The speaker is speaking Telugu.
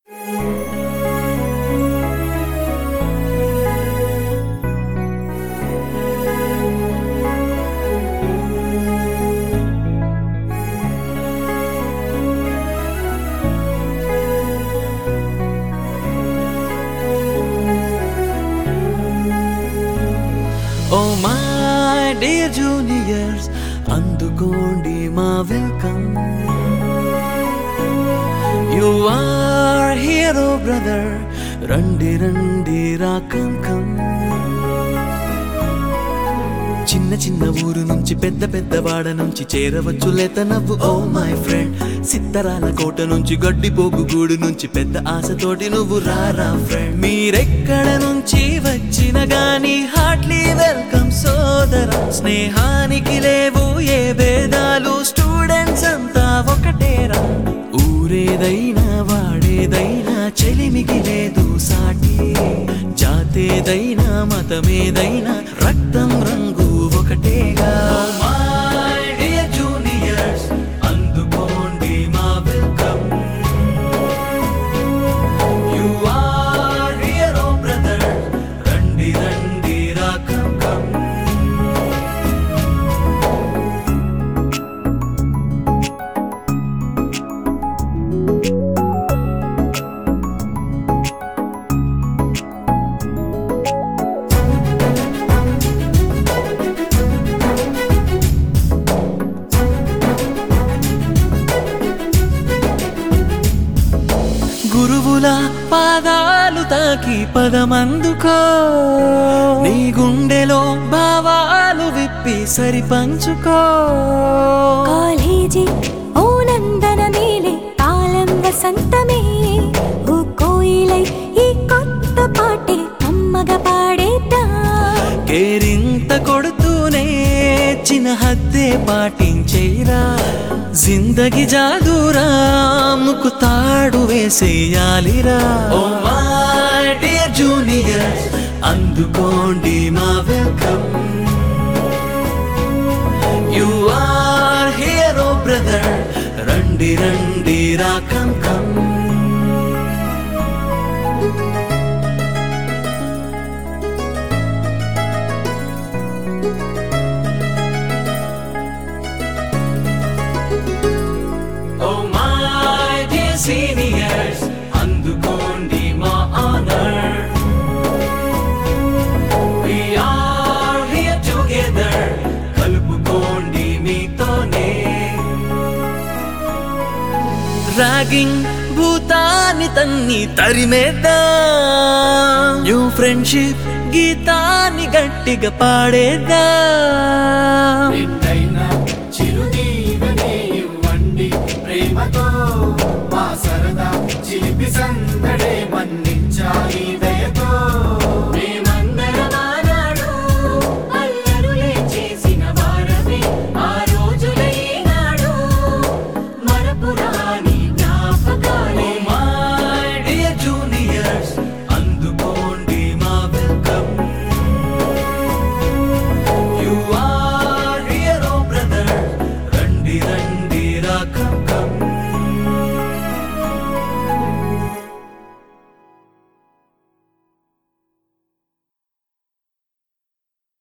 ఓ మై డియర్ జూనియర్స్ అందుకోండి మా welcome you are hero brother రండి రండి రాకం కమ్ చిన్న చిన్న ఊరు నుంచి పెద్ద పెద్ద వాడ నుంచి చేరవచ్చు లేత నవ్వు ఓ మై ఫ్రెండ్ సిత్తరాల కోట నుంచి గడ్డిపోగు గూడు నుంచి పెద్ద ఆశతోటి నువ్వు రారా ఫ్రెండ్ మీరెక్కడ నుంచి వచ్చిన గాని హార్ట్లీ వెల్కమ్ సోదర స్నేహానికి లేవు ఏ భేదాలు స్టూడెంట్స్ అంతా ఒకటేరా ఊరేదైనా వాడేదైనా చెలిమికి లేదు సాటి జాతేదైనా మతమేదైనా రక్తం రంగు ఒకటేగా జూనియర్స్ అందుకోండి మా welcome you are here oh brother రండి రండి రాకం కమ్ గురువుల పాదాలు తాకి పదమందుకో నీ గుండెలో భావాలు విప్పి సరి పంచుకో కాలేజీ ఓ నందన మేలే కాలం వసంతమే ఓ కోయిలై ఈ కొత్త పాటే అమ్మగా పాడేద్దా కేరింత కొడుతూనే చిన్న హద్దే పాటించేరా జిందగి జాదురా ముక్కు తాడు వేసేయాలిరా ఓ మై డియర్ జూనియర్ అందుకోండి మా welcome you are here oh brother రండి రండి రాకం come Oh my dear seniors, అందుకోండి మా honor. We are here together, కలుపుకోండి మీతోనే. ర్యాగింగ్ భూతాన్ని తన్ని తరిమేద్దాం న్యూ ఫ్రెండ్షిప్ గీతాన్ని గట్టిగా పాడేద్దాం నిన్నైనా చిరుదీవనే ఇవ్వండి ప్రేమతో